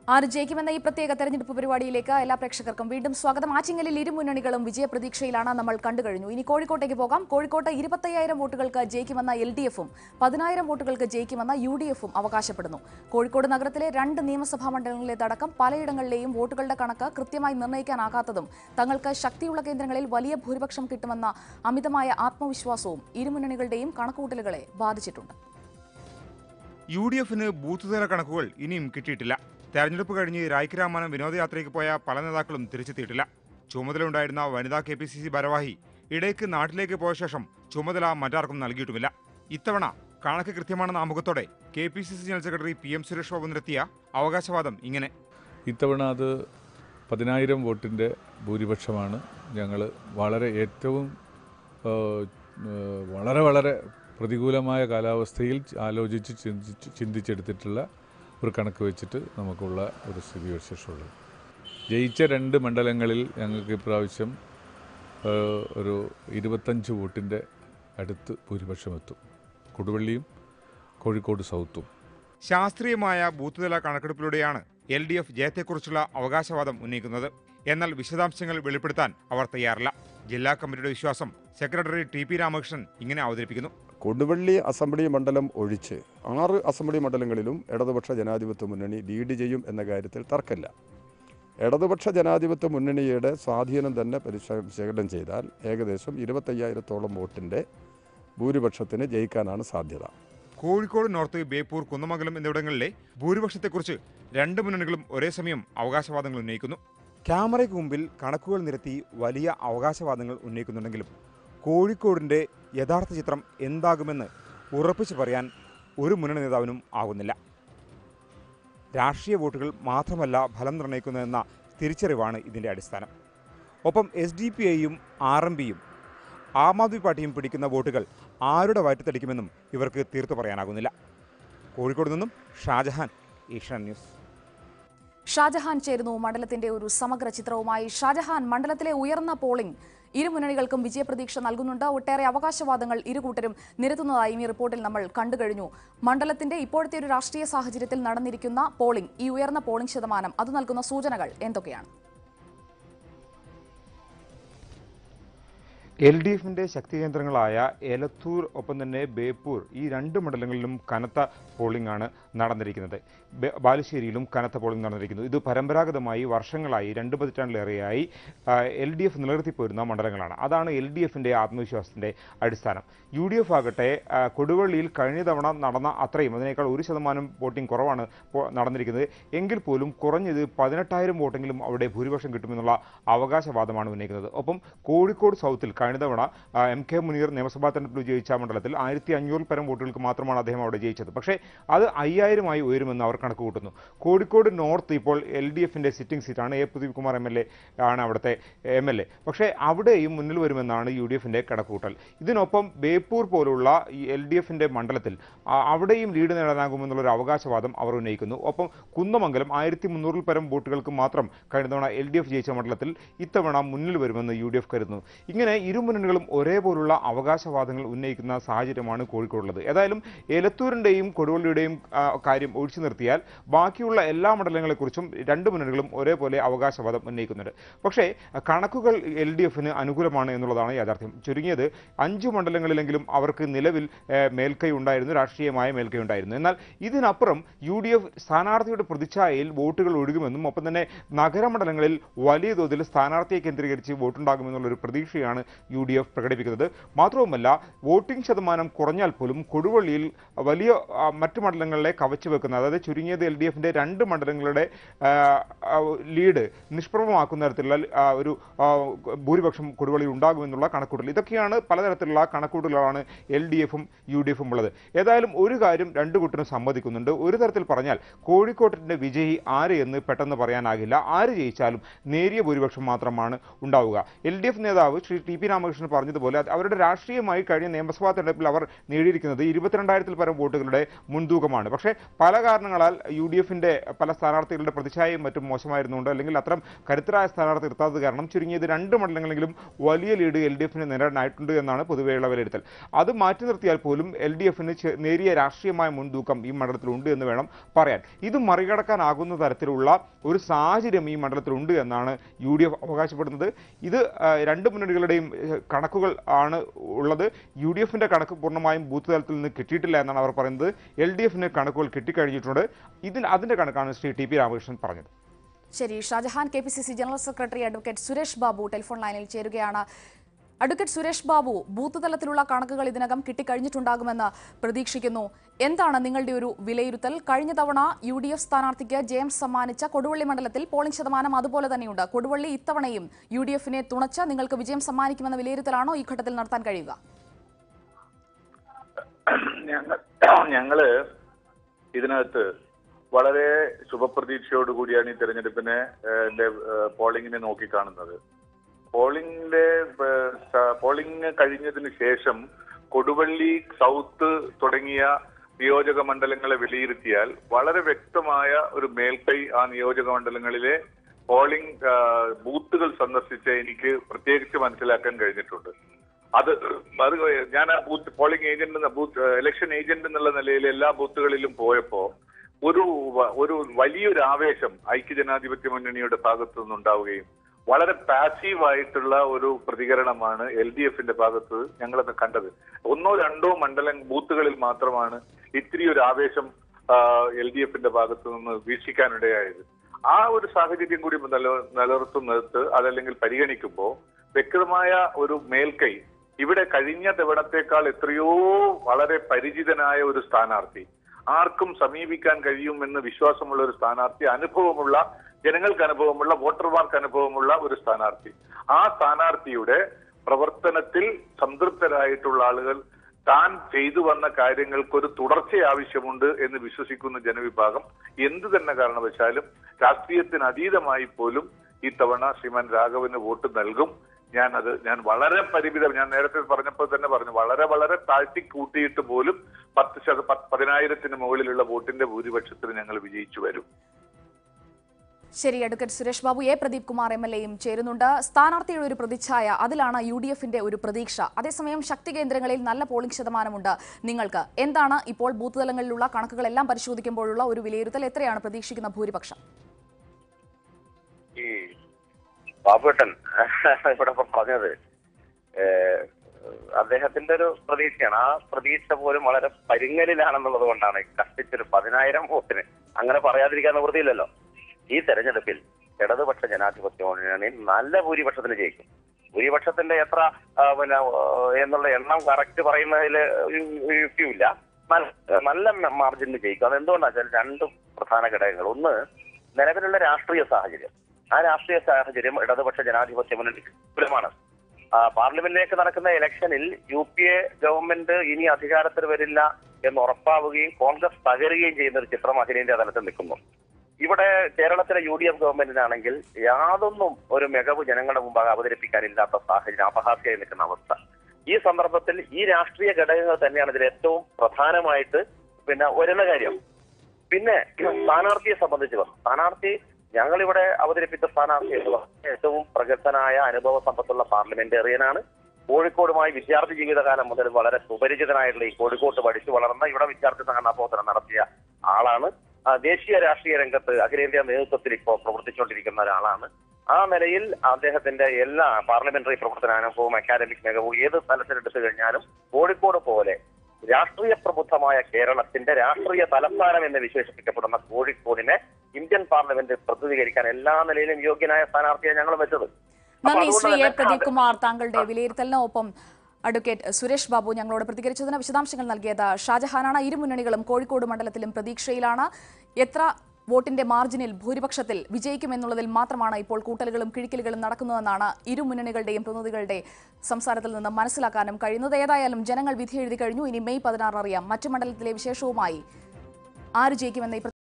ആര് ജയിക്കുമെന്ന ഈ പ്രത്യേക തെരഞ്ഞെടുപ്പ് പരിപാടിയിലേക്ക് എല്ലാ പ്രേക്ഷകർക്കും വീണ്ടും സ്വാഗതം ആറ്റിങ്ങലിൽ ഇരു മുന്നണികളും വിജയപ്രതീക്ഷയിലാണ് നമ്മൾ കണ്ടുകഴിഞ്ഞു ഇനി കോഴിക്കോട്ടേക്ക് പോകാം കോഴിക്കോട്ട് ഇരുപത്തയ്യായിരം വോട്ടുകൾക്ക് ജയിക്കുമെന്ന എൽ ഡി എഫും പതിനായിരം വോട്ടുകൾക്ക് ജയിക്കുമെന്ന യു ഡി എഫും അവകാശപ്പെടുന്നു കോഴിക്കോട് നഗരത്തിലെ രണ്ട് നിയമസഭാ മണ്ഡലങ്ങളിലേതടക്കം പലയിടങ്ങളിലെയും വോട്ടുകളുടെ കണക്ക് കൃത്യമായി നിർണ്ണയിക്കാനാകാത്തതും തങ്ങൾക്ക് ശക്തിയുള്ള കേന്ദ്രങ്ങളിൽ വലിയ ഭൂരിപക്ഷം കിട്ടുമെന്ന അമിതമായ ആത്മവിശ്വാസവും ഇരുമുന്നണികളുടെയും കണക്കുകൂട്ടലുകളെ ബാധിച്ചിട്ടുണ്ട് യു ഡി എഫിന് ബൂത്ത് തല കണക്കുകൾ ഇനിയും കിട്ടിയിട്ടില്ല തെരഞ്ഞെടുപ്പ് കഴിഞ്ഞ് രായ്ക്കരാമാനം വിനോദയാത്രയ്ക്ക് പോയ പല നേതാക്കളും തിരിച്ചെത്തിയിട്ടില്ല ചുമതലയുണ്ടായിരുന്ന വനിതാ കെ പി സി സി ഭാരവാഹി ഇടയ്ക്ക് നാട്ടിലേക്ക് പോയ ശേഷം ചുമതല മറ്റാർക്കും നൽകിയിട്ടുമില്ല ഇത്തവണ കണക്ക് കൃത്യമാണെന്ന ആമുഖത്തോടെ K P C C general secretary P M Suresh Babu നിരത്തിയ അവകാശവാദം ഇങ്ങനെ ഇത്തവണ അത് പതിനായിരം വോട്ടിൻ്റെ ഭൂരിപക്ഷമാണ് ഞങ്ങൾ വളരെ ഏറ്റവും ആ, ആ, വളരെ വളരെ പ്രതികൂലമായ കാലാവസ്ഥയിൽ ആലോചിച്ച് ചിന്തിച്ച് ചിന്തിച്ചെടുത്തിട്ടുള്ള ഒരു കണക്ക് വെച്ചിട്ട് നമുക്കുള്ള ഒരു സ്ഥിതിവിശേഷമുള്ളത് ജയിച്ച രണ്ട് മണ്ഡലങ്ങളിൽ ഞങ്ങൾക്ക് ഇപ്രാവശ്യം ആ, ഒരു ഇരുപത്തഞ്ച് വോട്ടിൻ്റെ അടുത്ത് ഭൂരിപക്ഷം എത്തും കൊടുവള്ളിയും കോഴിക്കോട് സൗത്തും ശാസ്ത്രീയമായ ബൂത്ത് തല കണക്കെടുപ്പിലൂടെയാണ് എൽ ഡി എഫ് ജയത്തെക്കുറിച്ചുള്ള അവകാശവാദം ഉന്നയിക്കുന്നത് എന്നാൽ വിശദാംശങ്ങൾ വെളിപ്പെടുത്താൻ അവർ തയ്യാറല്ല ജില്ലാ കമ്മിറ്റിയുടെ വിശ്വാസം സെക്രട്ടറി ടി പി രാമകൃഷ്ണൻ ഇങ്ങനെ അവതരിപ്പിക്കുന്നു കൊടുവള്ളി അസംബ്ലി മണ്ഡലം ഒഴിച്ച് ആറ് അസംബ്ലി മണ്ഡലങ്ങളിലും ഇടതുപക്ഷ ജനാധിപത്യ മുന്നണി ലീഡ് ചെയ്യും എന്ന കാര്യത്തിൽ തർക്കമില്ല ഇടതുപക്ഷ ജനാധിപത്യ മുന്നണിയുടെ സ്വാധീനം തന്നെ പരിശകലനം ചെയ്താൽ ഏകദേശം ഇരുപത്തയ്യായിരത്തോളം വോട്ടിൻ്റെ ഭൂരിപക്ഷത്തിന് ജയിക്കാനാണ് സാധ്യത കോഴിക്കോട് നോർത്ത് ബേപ്പൂർ കുന്നമംഗലം എന്നിവിടങ്ങളിലെ ഭൂരിപക്ഷത്തെക്കുറിച്ച് രണ്ട് മുന്നണികളും ഒരേ സമയം അവകാശവാദങ്ങൾ ഉന്നയിക്കുന്നു ക്യാമറയ്ക്ക് മുമ്പിൽ കണക്കുകൾ നിരത്തി വലിയ അവകാശവാദങ്ങൾ ഉന്നയിക്കുന്നുണ്ടെങ്കിലും കോഴിക്കോടിൻ്റെ യഥാർത്ഥ ചിത്രം എന്താകുമെന്ന് ഉറപ്പിച്ചു പറയാൻ ഒരു മുന്നണി നേതാവിനും ആകുന്നില്ല രാഷ്ട്രീയ വോട്ടുകൾ മാത്രമല്ല ഫലം നിർണ്ണയിക്കുന്നതെന്ന തിരിച്ചറിവാണ് ഇതിൻ്റെ അടിസ്ഥാനം ഒപ്പം എസ് ഡി പി ഐയും ആർ എം പിയും ആം ആദ്മി പാർട്ടിയും പിടിക്കുന്ന വോട്ടുകൾ ആരുടെ വയറ്റത്തടിക്കുമെന്നും ഇവർക്ക് തീർത്തു പറയാനാകുന്നില്ല കോഴിക്കോട് നിന്നും ഷാജഹാൻ ഏഷ്യാൻ ന്യൂസ് ഷാജഹാൻ ചേരുന്നു മണ്ഡലത്തിന്റെ ഒരു സമഗ്ര ചിത്രവുമായി ഷാജഹാൻ മണ്ഡലത്തിലെ ഉയർന്ന പോളിംഗ് ഇരു മുന്നണികൾക്കും വിജയപ്രതീക്ഷ നൽകുന്നുണ്ട് ഒട്ടേറെ അവകാശവാദങ്ങൾ ഇരുകൂട്ടരും നിരത്തുന്നതായും ഈ റിപ്പോർട്ടിൽ നമ്മൾ കണ്ടുകഴിഞ്ഞു മണ്ഡലത്തിന്റെ ഇപ്പോഴത്തെ ഒരു രാഷ്ട്രീയ സാഹചര്യത്തിൽ നടന്നിരിക്കുന്ന പോളിംഗ് ഈ ഉയർന്ന പോളിംഗ് ശതമാനം അത് നൽകുന്ന സൂചനകൾ എന്തൊക്കെയാണ് എൽ ഡി എഫിൻ്റെ ശക്തി കേന്ദ്രങ്ങളായ എലത്തൂർ ഒപ്പം തന്നെ ബേപ്പൂർ ഈ രണ്ട് മണ്ഡലങ്ങളിലും കനത്ത പോളിംഗ് ആണ് നടന്നിരിക്കുന്നത് ബെ- ബാലുശ്ശേരിയിലും കനത്ത പോളിംഗ് നടന്നിരിക്കുന്നു ഇത് പരമ്പരാഗതമായി വർഷങ്ങളായി രണ്ട് പതിറ്റാണ്ടിലേറെയായി എൽ ഡി എഫ് നിലനിർത്തിപ്പോരുന്ന മണ്ഡലങ്ങളാണ് അതാണ് എൽ ഡി എഫിൻ്റെ ആത്മവിശ്വാസത്തിൻ്റെ അടിസ്ഥാനം യു ഡി എഫ് ആകട്ടെ ആ, കൊടുവള്ളിയിൽ കഴിഞ്ഞ തവണ നടന്ന അത്രയും അതിനേക്കാൾ ഒരു ശതമാനം വോട്ടിംഗ് കുറവാണ് പോ- നടന്നിരിക്കുന്നത് എങ്കിൽ പോലും കുറഞ്ഞത് പതിനെട്ടായിരം വോട്ടെങ്കിലും അവിടെ ഭൂരിപക്ഷം കിട്ടുമെന്നുള്ള അവകാശവാദമാണ് ഉന്നയിക്കുന്നത് ഒപ്പം കോഴിക്കോട് സൗത്തിൽ കഴിഞ്ഞ തവണ ആ, എം കെ മുനീർ നിയമസഭാ തെരഞ്ഞെടുപ്പിൽ ജയിച്ച മണ്ഡലത്തിൽ ആയിരത്തി അഞ്ഞൂറിൽ പരം വോട്ടുകൾക്ക് മാത്രമാണ് അദ്ദേഹം അവിടെ ജയിച്ചത് പക്ഷേ അത് അയ്യായിരമായി ഉയരുമെന്ന് അവർ കണക്ക് കൂട്ടുന്നു കോഴിക്കോട് നോർത്ത് ഇപ്പോൾ എൽ ഡി എഫിൻ്റെ സിറ്റിംഗ് സീറ്റാണ് A Pradeepkumar M L A ആണ് അവിടുത്തെ എം എൽ എ പക്ഷേ അവിടെയും മുന്നിൽ വരുമെന്നാണ് യു ഡി എഫിൻ്റെ കണക്കുകൂട്ടൽ ഇതിനൊപ്പം ബേപ്പൂർ പോലുള്ള ഈ എൽ ഡി എഫിൻ്റെ മണ്ഡലത്തിൽ ആ, അവിടെയും ലീഡ് നേടാനാകുമെന്നുള്ളൊരു അവകാശവാദം അവർ ഉന്നയിക്കുന്നു ഒപ്പം കുന്നമംഗലം ആയിരത്തി മുന്നൂറിൽ പരം വോട്ടുകൾക്ക് മാത്രം കഴിഞ്ഞ തവണ എൽ ഡി എഫ് ജയിച്ച മണ്ഡലത്തിൽ ഇത്തവണ മുന്നിൽ വരുമെന്ന് യു ഡി എഫ് കരുതുന്നു ഇങ്ങനെ ഇരു മുന്നണികളും ഒരേപോലുള്ള അവകാശവാദങ്ങൾ ഉന്നയിക്കുന്ന സാഹചര്യമാണ് കോഴിക്കോടുള്ളത് ഏതായാലും എലത്തൂരിൻ്റെയും കൊടുവള്ളിയുടെയും ആ, കാര്യം ഒഴിച്ചു നിർത്തിയാൽ ബാക്കിയുള്ള എല്ലാ മണ്ഡലങ്ങളെക്കുറിച്ചും രണ്ട് മുന്നണികളും ഒരേപോലെ അവകാശവാദം ഉന്നയിക്കുന്നുണ്ട് പക്ഷേ കണക്കുകൾ എൽ ഡി എഫിന് അനുകൂലമാണ് എന്നുള്ളതാണ് യാഥാർത്ഥ്യം ചുരുങ്ങിയത് അഞ്ച് മണ്ഡലങ്ങളിലെങ്കിലും അവർക്ക് നിലവിൽ ഏഹ്, മേൽക്കൈ ഉണ്ടായിരുന്നു രാഷ്ട്രീയമായ മേൽക്കൈ ഉണ്ടായിരുന്നു എന്നാൽ ഇതിനപ്പുറം യു ഡി എഫ് സ്ഥാനാർത്ഥിയുടെ പ്രതിച്ഛായയിൽ വോട്ടുകൾ ഒഴുകുമെന്നും ഒപ്പം തന്നെ നഗരമണ്ഡലങ്ങളിൽ വലിയ തോതിൽ സ്ഥാനാർത്ഥിയെ കേന്ദ്രീകരിച്ച് വോട്ടുണ്ടാകുമെന്നുള്ളൊരു പ്രതീക്ഷയാണ് യു ഡി എഫ് പ്രകടിപ്പിക്കുന്നത് മാത്രവുമല്ല വോട്ടിംഗ് ശതമാനം കുറഞ്ഞാൽ പോലും കൊടുവള്ളിയിൽ വലിയ ആ, മറ്റു മണ്ഡലങ്ങളിലെ കവച്ചു വെക്കുന്ന അതായത് ചുരുങ്ങിയത് എൽ ഡി എഫിൻ്റെ രണ്ട് മണ്ഡലങ്ങളുടെ ആ, ആ, ലീഡ് നിഷ്പ്രഭമാക്കുന്ന തരത്തിലുള്ള ആ, ഒരു ആ, ഭൂരിപക്ഷം കൊടുവള്ളിയിൽ ഉണ്ടാകുമെന്നുള്ള കണക്കൂട്ടൽ ഇതൊക്കെയാണ് പലതരത്തിലുള്ള കണക്കൂട്ടലുകളാണ് എൽ ഡി എഫും യു ഡി എഫും ഉള്ളത് ഏതായാലും ഒരു കാര്യം രണ്ടു കൂട്ടരും സമ്മതിക്കുന്നുണ്ട് ഒരു തരത്തിൽ പറഞ്ഞാൽ കോഴിക്കോട്ടിൻ്റെ വിജയി ആര് എന്ന് പെട്ടെന്ന് പറയാനാകില്ല ആര് ജയിച്ചാലും നേരിയ ഭൂരിപക്ഷം മാത്രമാണ് ഉണ്ടാവുക എൽ ഡി എഫ് നേതാവ് ശ്രീ ടി പി രാമകൃഷ്ണൻ പറഞ്ഞതുപോലെ അത് അവരുടെ രാഷ്ട്രീയമായി കഴിഞ്ഞ നിയമസഭാ തെരഞ്ഞെടുപ്പിൽ അവർ നേടിയിരിക്കുന്നത് ഇരുപത്തിരണ്ടായിരത്തിൽ പരം വോട്ടുകളുടെ മുൻതൂക്കമാണ് പക്ഷേ പല കാരണങ്ങളാൽ യു ഡി എഫിന്റെ പല സ്ഥാനാർത്ഥികളുടെ പ്രതിച്ഛായയും മറ്റും മോശമായിരുന്നുണ്ട് അല്ലെങ്കിൽ അത്തരം കരുത്തരായ സ്ഥാനാർത്ഥി നിർത്താത്തത് കാരണം ചുരുങ്ങിയത് രണ്ട് മണ്ഡലങ്ങളെങ്കിലും വലിയ ലീഡ് എൽ ഡി എഫിന് നേടാനായിട്ടുണ്ട് എന്നാണ് പൊതുവെയുള്ള വിലയിരുത്തൽ അത് മാറ്റി നിർത്തിയാൽ പോലും എൽ ഡി എഫിന് നേരിയ രാഷ്ട്രീയമായ മുൻതൂക്കം ഈ മണ്ഡലത്തിലുണ്ട് എന്ന് വേണം പറയാൻ ഇത് മറികടക്കാനാകുന്ന തരത്തിലുള്ള ഒരു സാഹചര്യം ഈ മണ്ഡലത്തിലുണ്ട് എന്നാണ് യു ഡി എഫ് അവകാശപ്പെടുന്നത് ഇത് ആ, രണ്ട് മുന്നണികളുടെയും ഏഹ്, കണക്കുകൾ ആണ് ഉള്ളത് യു ഡി എഫിന്റെ കണക്ക് പൂർണ്ണമായും ബൂത്ത് തലത്തിൽ നിന്ന് കിട്ടിയിട്ടില്ല എന്നാണ് അവർ പറയുന്നത് എൽ ഡി എഫിന് കണക്കുകൾ കിട്ടിക്കഴിഞ്ഞിട്ടുണ്ട് ഇതിന് അതിന്റെ കണക്കാണ് ശ്രീ ടി പി രാമകൃഷ്ണൻ പറഞ്ഞത് ശരി Shajahan K P C C general secretary advocate Suresh Babu telephone ലൈനിൽ ചേരുകയാണ് അഡ്വക്കേറ്റ് സുരേഷ് ബാബു ബൂത്ത് തലത്തിലുള്ള കണക്കുകൾ ഇതിനകം കിട്ടിക്കഴിഞ്ഞിട്ടുണ്ടാകുമെന്ന് പ്രതീക്ഷിക്കുന്നു എന്താണ് നിങ്ങളുടെ ഒരു വിലയിരുത്തൽ കഴിഞ്ഞ തവണ യു ഡി എഫ് സ്ഥാനാർത്ഥിക്ക് ജയം സമ്മാനിച്ച കൊടുവള്ളി മണ്ഡലത്തിൽ പോളിംഗ് ശതമാനം അതുപോലെ തന്നെയുണ്ട് കൊടുവള്ളി ഇത്തവണയും യു ഡി എഫിനെ തുണച്ച് നിങ്ങൾക്ക് വിജയം സമ്മാനിക്കുമെന്ന വിലയിരുത്തലാണോ ഈ ഘട്ടത്തിൽ നടത്താൻ കഴിയുക ഞങ്ങൾ ഞങ്ങള് ഇതിനകത്ത് വളരെ ശുഭപ്രതീക്ഷയോടുകൂടിയാണ് ഈ തെരഞ്ഞെടുപ്പിനെ ഏഹ്, ന്റെ, ഏഹ്, പോളിംഗിനെ നോക്കിക്കാണുന്നത് പോളിംഗിന്റെ ഏഹ്, സ- പോളിംഗ് കഴിഞ്ഞതിന് ശേഷം കൊടുവള്ളി സൗത്ത് തുടങ്ങിയ നിയോജക മണ്ഡലങ്ങളെ വിലയിരുത്തിയാൽ വളരെ വ്യക്തമായ ഒരു മേൽക്കൈ ആ നിയോജക മണ്ഡലങ്ങളിലെ പോളിംഗ് ഏഹ്, ബൂത്തുകൾ സന്ദർശിച്ച് എനിക്ക് പ്രത്യേകിച്ച് മനസ്സിലാക്കാൻ കഴിഞ്ഞിട്ടുണ്ട് അത് അത് ഞാൻ ആ ബൂത്ത് പോളിംഗ് ഏജന്റ് എന്ന ബൂത്ത് ഇലക്ഷൻ ഏജന്റ് എന്നുള്ള നിലയിൽ എല്ലാ ബൂത്തുകളിലും പോയപ്പോ ഒരു വ- ഒരു വലിയൊരു ആവേശം ഐക്യജനാധിപത്യ മുന്നണിയുടെ ഭാഗത്തു നിന്നുണ്ടാവുകയും വളരെ പാസീവായിട്ടുള്ള ഒരു പ്രതികരണമാണ് എൽ ഡി എഫിന്റെ ഭാഗത്ത് ഞങ്ങളത് കണ്ടത് ഒന്നോ രണ്ടോ മണ്ഡലം ബൂത്തുകളിൽ മാത്രമാണ് ഇത്തിരി ഒരു ആവേശം എൽ ഡി എഫിന്റെ ഭാഗത്തു നിന്ന് വീക്ഷിക്കാനിടയായത് ആ ഒരു സാഹചര്യം കൂടി നില നിലനിർത്തുന്നിടത്ത് അതല്ലെങ്കിൽ പരിഗണിക്കുമ്പോൾ വ്യക്തമായ ഒരു മേൽക്കൈ ഇവിടെ കഴിഞ്ഞ തവണത്തേക്കാൾ എത്രയോ വളരെ പരിചിതനായ ഒരു സ്ഥാനാർത്ഥി ആർക്കും സമീപിക്കാൻ കഴിയുമെന്ന് വിശ്വാസമുള്ള ഒരു സ്ഥാനാർത്ഥി അനുഭവമുള്ള ജനങ്ങൾക്ക് അനുഭവമുള്ള വോട്ടർമാർക്ക് അനുഭവമുള്ള ഒരു സ്ഥാനാർത്ഥി ആ സ്ഥാനാർത്ഥിയുടെ പ്രവർത്തനത്തിൽ സംതൃപ്തരായിട്ടുള്ള ആളുകൾ താൻ ചെയ്തു വന്ന കാര്യങ്ങൾക്ക് ഒരു തുടർച്ച ആവശ്യമുണ്ട് എന്ന് വിശ്വസിക്കുന്ന ജനവിഭാഗം എന്തു തന്നെ കാരണവശാലും രാഷ്ട്രീയത്തിന് അതീതമായി പോലും ഇത്തവണ ശ്രീമാൻ രാഘവന് വോട്ട് നൽകും ഞാൻ അത് ഞാൻ വളരെ പരിമിതം ഞാൻ നേരത്തെ പറഞ്ഞപ്പോൾ തന്നെ പറഞ്ഞു വളരെ വളരെ താഴ്ത്തി കൂട്ടിയിട്ട് പോലും പത്ത് ശത പത്ത് പതിനായിരത്തിന് മുകളിലുള്ള വോട്ടിന്റെ ഭൂരിപക്ഷത്തിന് ഞങ്ങൾ വിജയിച്ചു വരും ശരി advocate Suresh Babu A Pradeep Kumar M L എയും ചേരുന്നുണ്ട് സ്ഥാനാർത്ഥിയുടെ ഒരു പ്രതിച്ഛായ അതിലാണ് യു ഡി എഫിന്റെ ഒരു പ്രതീക്ഷ അതേസമയം ശക്തി കേന്ദ്രങ്ങളിൽ നല്ല പോളിംഗ് ശതമാനമുണ്ട് നിങ്ങൾക്ക് എന്താണ് ഇപ്പോൾ ബൂത്ത് തലങ്ങളിലുള്ള കണക്കുകളെല്ലാം പരിശോധിക്കുമ്പോഴുള്ള ഒരു വിലയിരുത്തൽ എത്രയാണ് പ്രതീക്ഷിക്കുന്ന ഭൂരിപക്ഷം ഈ ബാബുട്ടൻ ഇവിടെ ഇപ്പൊ പറഞ്ഞത് ഏഹ്, അദ്ദേഹത്തിന്റെ ഒരു പ്രതീക്ഷയാണ് ആ പ്രതീക്ഷ പോലും വളരെ പരുങ്ങലിലാണെന്നുള്ളത് കൊണ്ടാണ് കഷ്ടിച്ചൊരു പതിനായിരം വോട്ടിന് അങ്ങനെ പറയാതിരിക്കാൻ നിവൃത്തിയില്ലല്ലോ ഈ തെരഞ്ഞെടുപ്പിൽ ഇടതുപക്ഷ ജനാധിപത്യ മുന്നണി നല്ല ഭൂരിപക്ഷത്തിന് ജയിക്കും ഭൂരിപക്ഷത്തിന്റെ എത്ര ആ, പിന്നെ ആ, എന്നുള്ള എണ്ണം കറക്റ്റ് പറയുന്നതിൽ ഒരു ഒരു യുക്തിയുമില്ല നല്ല- നല്ല മാർജിനിൽ ജയിക്കും അതെന്തുകൊണ്ടാണെന്ന് വെച്ചാൽ രണ്ട് പ്രധാന ഘടകങ്ങൾ ഒന്ന് നിലവിലുള്ള രാഷ്ട്രീയ സാഹചര്യം ആ രാഷ്ട്രീയ സാഹചര്യം ഇടതുപക്ഷ ജനാധിപത്യ മുന്നണി അനുകൂലമാണ് ആ, പാർലമെന്റിലേക്ക് നടക്കുന്ന ഇലക്ഷനിൽ യു പി എ ഗവൺമെന്റ് ഇനി അധികാരത്തിൽ വരില്ല എന്ന് ഉറപ്പാവുകയും കോൺഗ്രസ് തകരുകയും ചെയ്യുന്ന ഒരു ചിത്രം അഖിലേന്ത്യാ തലത്തിൽ നിൽക്കുന്നു ഇവിടെ കേരളത്തിലെ യു ഡി എഫ് ഗവൺമെന്റിനാണെങ്കിൽ യാതൊന്നും ഒരു മികവ് ജനങ്ങളുടെ മുമ്പാകെ അവതരിപ്പിക്കാനില്ലാത്ത സാഹചര്യം അപഹാസ്യമായി നിൽക്കുന്ന അവസ്ഥ ഈ സന്ദർഭത്തിൽ ഈ രാഷ്ട്രീയ ഘടകങ്ങൾ തന്നെയാണ് ഇതിൽ ഏറ്റവും പ്രധാനമായിട്ട് പിന്നെ വരുന്ന കാര്യം പിന്നെ സ്ഥാനാർത്ഥിയെ സംബന്ധിച്ച് പറഞ്ഞു സ്ഥാനാർത്ഥി ഞങ്ങളിവിടെ അവതരിപ്പിച്ച സ്ഥാനാർത്ഥി എന്ന് പറഞ്ഞാൽ ഏറ്റവും പ്രഗത്ഭനായ അനുഭവ സമ്പത്തുള്ള പാർലമെന്റേറിയനാണ് കോഴിക്കോടുമായി വിദ്യാർത്ഥി ജീവിതകാലം മുതൽ വളരെ സുപരിചിതനായിട്ടുള്ള ഈ കോഴിക്കോട്ട് പഠിച്ചു വളർന്ന ഇവിടെ വിദ്യാർത്ഥി സംഘടനാ പ്രവർത്തനം നടത്തിയ ആളാണ് ആ, ദേശീയ രാഷ്ട്രീയ രംഗത്ത് അഖിലേന്ത്യാ നേതൃത്വത്തിൽ ഇപ്പോൾ പ്രവർത്തിച്ചുകൊണ്ടിരിക്കുന്ന ഒരാളാണ് ആ നിലയിൽ അദ്ദേഹത്തിന്റെ എല്ലാ പാർലമെന്ററി പ്രവർത്തന അനുഭവവും അക്കാദമിക് മികവും ഏത് തലത്തിലെടുത്തു കഴിഞ്ഞാലും കോഴിക്കോട് പോലെ രാഷ്ട്രീയ പ്രബുദ്ധമായ കേരളത്തിന്റെ രാഷ്ട്രീയ തലസ്ഥാനം എന്ന് വിശേഷിപ്പിക്കപ്പെടുന്ന കോഴിക്കോടിനെ ഇന്ത്യൻ പാർലമെന്റിൽ പ്രതിനിധീകരിക്കാൻ എല്ലാ നിലയിലും യോഗ്യനായ സ്ഥാനാർത്ഥിയെ ഞങ്ങൾ വെച്ചത് അപ്പൊ നന്ദി അതുകൊണ്ട് ശ്രീ എ തന്നെ പ്രദീപ് അത് കുമാർ താങ്കളുടെ വിലയിരുത്തലിന് ഒപ്പം അഡ്വക്കേറ്റ് സുരേഷ് ബാബു ഞങ്ങളോട് പ്രതികരിച്ചതിന് വിശദാംശങ്ങൾ നൽകിയത് ഷാജഹാനാണ് ഇരു മുന്നണികളും കോഴിക്കോട് മണ്ഡലത്തിലും പ്രതീക്ഷയിലാണ് എത്ര വോട്ടിന്റെ മാർജിനിൽ ഭൂരിപക്ഷത്തിൽ വിജയിക്കുമെന്നുള്ളതിൽ മാത്രമാണ് ഇപ്പോൾ കൂട്ടലുകളും കിഴിക്കലുകളും നടക്കുന്നതെന്നാണ് ഇരു മുന്നണികളുടെയും പ്രതിനിധികളുടെ സംസാരത്തിൽ നിന്ന് മനസ്സിലാക്കാനും കഴിയുന്നത് ഏതായാലും ജനങ്ങൾ വിധി എഴുതി കഴിഞ്ഞു ഇനി മെയ് പതിനാറിന് അറിയാം മറ്റു മണ്ഡലത്തിലെ വിശേഷവുമായി ആര് ജയിക്കുമെന്ന ഈ